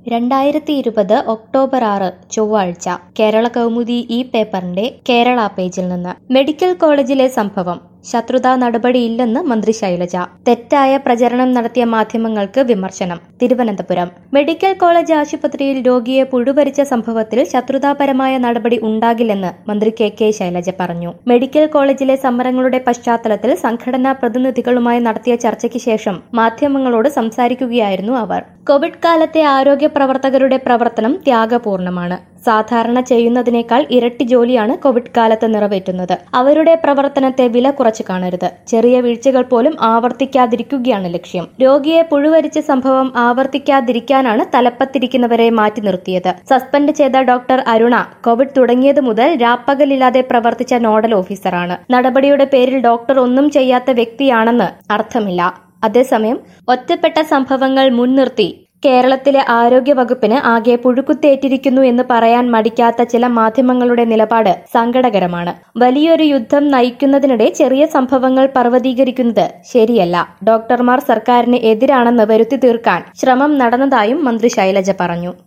രണ്ടായിരത്തി ഇരുപത് ഒക്ടോബർ ആറ് ചൊവ്വാഴ്ച കേരള കൗമുദി ഈ പേപ്പറിന്റെ കേരള പേജിൽ നിന്ന് മെഡിക്കൽ കോളേജിലെ സംഭവം ശത്രുതാ നടപടിയില്ലെന്ന് മന്ത്രി ശൈലജ തെറ്റായ പ്രചരണം നടത്തിയ മാധ്യമങ്ങൾക്ക് വിമർശനം തിരുവനന്തപുരം മെഡിക്കൽ കോളേജ് ആശുപത്രിയിൽ രോഗിയെ പുഴുവരിച്ച സംഭവത്തിൽ ശത്രുതാപരമായ നടപടി ഉണ്ടാകില്ലെന്ന് മന്ത്രി കെ കെ ശൈലജ പറഞ്ഞു മെഡിക്കൽ കോളേജിലെ സമരങ്ങളുടെ പശ്ചാത്തലത്തിൽ സംഘടനാ പ്രതിനിധികളുമായി നടത്തിയ ചർച്ചയ്ക്ക് ശേഷം മാധ്യമങ്ങളോട് സംസാരിക്കുകയായിരുന്നു അവർ കോവിഡ് കാലത്തെ ആരോഗ്യ പ്രവർത്തകരുടെ പ്രവർത്തനം ത്യാഗപൂർണമാണ് സാധാരണ ചെയ്യുന്നതിനേക്കാൾ ഇരട്ടി ജോലിയാണ് കോവിഡ് കാലത്ത് നിറവേറ്റുന്നത് അവരുടെ പ്രവർത്തനത്തെ വില കുറച്ചു കാണരുത് ചെറിയ വീഴ്ചകൾ പോലും ആവർത്തിക്കാതിരിക്കുകയാണ് ലക്ഷ്യം രോഗിയെ പുഴുവരിച്ച സംഭവം ആവർത്തിക്കാതിരിക്കാനാണ് തലപ്പത്തിരിക്കുന്നവരെ മാറ്റി നിർത്തിയത് സസ്പെൻഡ് ചെയ്ത ഡോക്ടർ അരുണ കോവിഡ് തുടങ്ങിയത് മുതൽ രാപ്പകലില്ലാതെ പ്രവർത്തിച്ച നോഡൽ ഓഫീസറാണ് നടപടിയുടെ പേരിൽ ഡോക്ടർ ഒന്നും ചെയ്യാത്ത വ്യക്തിയാണെന്ന് അർത്ഥമില്ല അതേസമയം ഒറ്റപ്പെട്ട സംഭവങ്ങൾ മുൻനിർത്തി കേരളത്തിലെ ആരോഗ്യ വകുപ്പിന് ആകെ പുഴുക്കുത്തേറ്റിരിക്കുന്നു എന്ന് പറയാൻ മടിക്കാത്ത ചില മാധ്യമങ്ങളുടെ നിലപാട് സങ്കടകരമാണ് വലിയൊരു യുദ്ധം നയിക്കുന്നതിനിടെ ചെറിയ സംഭവങ്ങൾ പർവ്വതീകരിക്കുന്നത് ശരിയല്ല ഡോക്ടർമാർ സർക്കാരിന് എതിരാണെന്ന് വരുത്തി തീർക്കാൻ ശ്രമം നടന്നതായും മന്ത്രി ശൈലജ പറഞ്ഞു